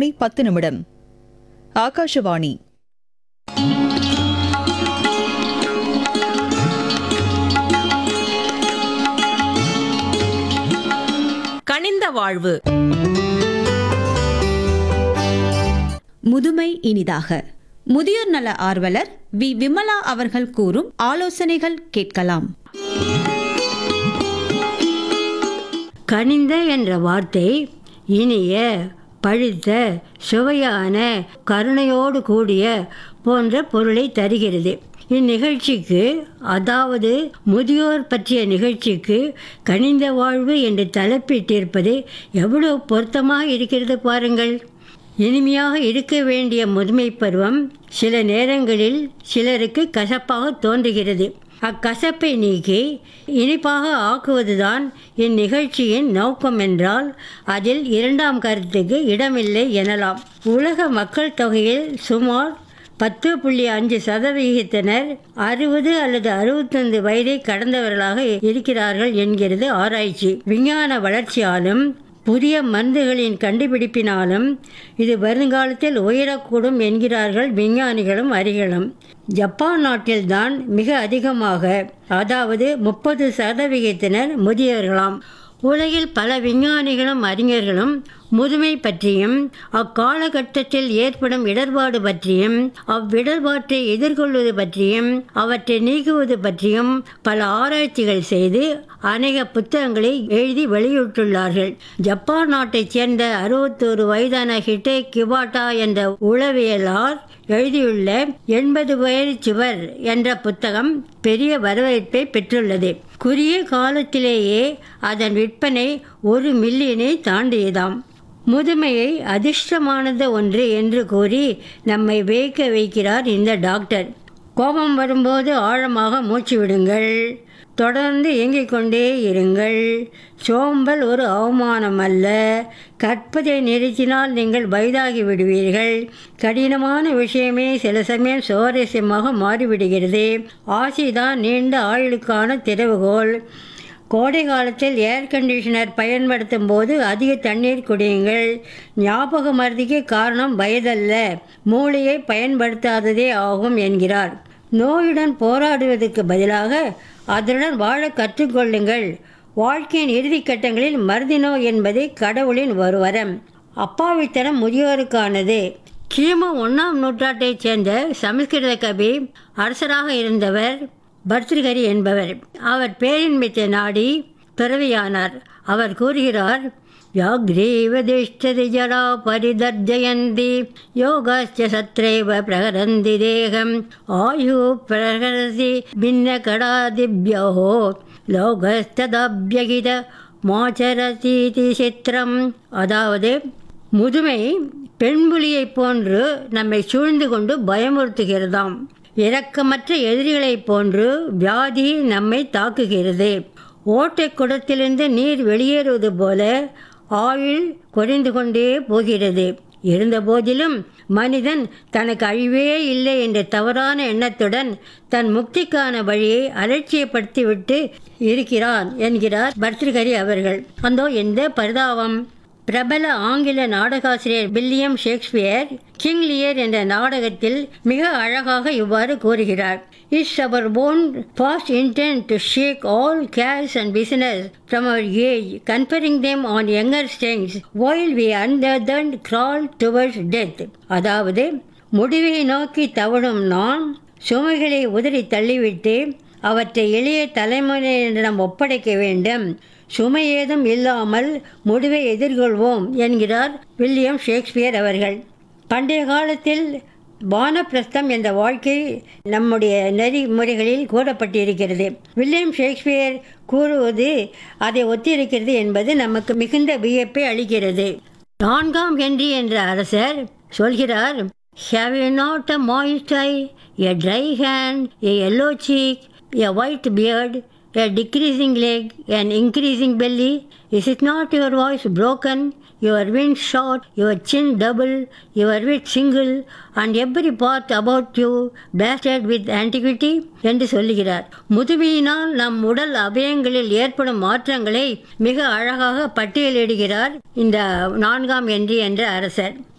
மணி பத்து நிமிடம் ஆகாஷவாணி கனிந்த வாழ்வு முதுமை இனிதாக முதியோர் நல ஆர்வலர் வி விமலா அவர்கள் கூறும் ஆலோசனைகள் கேட்கலாம் கனிந்த என்ற வார்த்தை இனிய பழுத்த சுவையான கருணையோடு கூடிய போன்ற பொருளை தருகிறது இந்நிகழ்ச்சிக்கு அதாவது முதியோர் பற்றிய நிகழ்ச்சிக்கு கனிந்த வாழ்வு என்று தலைப்பிட்டிருப்பது எவ்வளவு பொருத்தமாக இருக்கிறது பாருங்கள் இனிமையாக இருக்க வேண்டிய முதுமை பருவம் சில நேரங்களில் சிலருக்கு கசப்பாக தோன்றுகிறது அக்கசப்பை நீக்கி இனிப்பாக ஆக்குவதுதான் இந்நிகழ்ச்சியின் நோக்கம் என்றால் அதில் இரண்டாம் கருத்துக்கு இடமில்லை எனலாம் உலக மக்கள் தொகையில் சுமார் பத்து புள்ளி அஞ்சு சதவிகிதத்தினர் அறுபது அல்லது அறுபத்தைந்து வயதை கடந்தவர்களாக இருக்கிறார்கள் என்கிறது ஆராய்ச்சி விஞ்ஞான வளர்ச்சியாலும் புதிய மருந்துகளின் கண்டுபிடிப்பினாலும் இது வருங்காலத்தில் உயரக்கூடும் என்கிறார்கள் விஞ்ஞானிகளும் அறிகளும் ஜப்பான் நாட்டில்தான் மிக அதிகமாக அதாவது முப்பது சதவிகிதத்தினர் முதியவர்களாம் உலகில் பல விஞ்ஞானிகளும் அறிஞர்களும் முதுமை பற்றியும் அக்காலகட்டத்தில் ஏற்படும் இடர்பாடு பற்றியும் அவ்விடர்பாட்டை எதிர்கொள்வது பற்றியும் அவற்றை நீக்குவது பற்றியும் பல ஆராய்ச்சிகள் செய்து அநேக புத்தகங்களை எழுதி வெளியிட்டுள்ளார்கள் ஜப்பான் நாட்டைச் சேர்ந்த அறுபத்தோரு வயதான ஹிட்டே கிபாட்டா என்ற உளவியலார் எழுதியுள்ள எண்பது வயது சுவர் என்ற புத்தகம் பெரிய வரவேற்பை பெற்றுள்ளது குறுகிய காலத்திலேயே அதன் விற்பனை ஒரு மில்லியனை தாண்டியதாம் முதுமையை அதிர்ஷ்டமானது ஒன்று என்று கூறி நம்மை வியக்க வைக்கிறார் இந்த டாக்டர் கோபம் வரும்போது ஆழமாக மூச்சு விடுங்கள் தொடர்ந்து இயங்கிக் கொண்டே இருங்கள் சோம்பல் ஒரு அவமானம் அல்ல கற்பதை நிறுத்தினால் நீங்கள் வயதாகி விடுவீர்கள் கடினமான விஷயமே சில சமயம் சுவாரஸ்யமாக மாறிவிடுகிறது ஆசைதான் நீண்ட ஆயுளுக்கான திறவுகோல் கோடை காலத்தில் ஏர் கண்டிஷனர் பயன்படுத்தும் போது அதிக தண்ணீர் குடியுங்கள் ஞாபக மருதிக்கு காரணம் வயதல்ல மூளையை பயன்படுத்தாததே ஆகும் என்கிறார் நோயுடன் போராடுவதற்கு பதிலாக அதனுடன் வாழ கற்றுக்கொள்ளுங்கள் வாழ்க்கையின் இறுதிக்கட்டங்களில் மருதி நோய் என்பது கடவுளின் ஒரு வரம் அப்பாவித்தனம் முதியோருக்கானது கிமு ஒன்றாம் நூற்றாட்டைச் சேர்ந்த சமஸ்கிருத கவி அரசராக இருந்தவர் பர்திருகரி என்பவர் அவர் பேரின்மித்த நாடி துறவியானார் அவர் கூறுகிறார் व्याघ्रीवदिष्ठति जरा परिदर्जयन्ति योगश्च सत्रैव प्रहरन्ति देहम् आयुः प्रहरसि भिन्नकडादिभ्योः लोकस्तदभ्यகித மாச்சரசீதி சித்திரம் அதாவது முதுமை பெண்புலியைப் போன்று நம்மை சூழ்ந்து கொண்டு பயமுறுத்துகிறதாம் இரக்கமற்ற எதிரிகளைப் போன்று வியாதி நம்மை தாக்குகிறது ஓட்டை குடத்திலிருந்து நீர் வெளியேறுவது போல ஆயுள் குறைந்து கொண்டே போகிறது இருந்த போதிலும் மனிதன் தனக்கு அழிவே இல்லை என்ற தவறான எண்ணத்துடன் தன் முக்திக்கான வழியை அலட்சியப்படுத்திவிட்டு இருக்கிறான் என்கிறார் பர்திருகரி அவர்கள் அந்தோ எந்த பரிதாபம் பிரபல ஆங்கில நாடகாசிரியர் வில்லியம் ஷேக்ஸ்பியர் கிங் லியர் என்ற நாடகத்தில் மிக அழகாக இவ்வாறு கூறுகிறார் it's our own fast intent to shake all cares and business from our age conferring them on younger strengths while we unburdened crawl towards death அதாவது முடிவை நோக்கி தவழும் நான் சுமைகளை உதறி தள்ளிவிட்டு அவற்றை எளிய தலைமுறையினரிடம் ஒப்படைக்க வேண்டும் சுமை ஏதும் இல்லாமல் முடிவை எதிர்கொள்வோம் என்கிறார் வில்லியம் ஷேக்ஸ்பியர் அவர்கள் பண்டைய காலத்தில் வானப்பிரஸ்தம் என்ற வாழ்க்கை நம்முடைய நெறிமுறைகளில் கூறப்பட்டிருக்கிறது வில்லியம் ஷேக்ஸ்பியர் கூறுவது அதை ஒத்திருக்கிறது என்பது நமக்கு மிகுந்த வியப்பை அளிக்கிறது நான்காம் ஹென்றி என்ற அரசர் சொல்கிறார் Have you not a moist eye, a dry hand, a yellow cheek, a white beard, a decreasing leg, an increasing belly? Is it not your voice broken, your wind short, your chin double, your wit single, and every part about you blasted with antiquity? என்று சொல்லுகிறார் முதுமையினால் நம் உடல் அவயங்களில் ஏற்படும் மாற்றங்களை மிக அழகாக பட்டியலிடுகிறார் இந்த நான்காம் என்றி என்ற அரசர்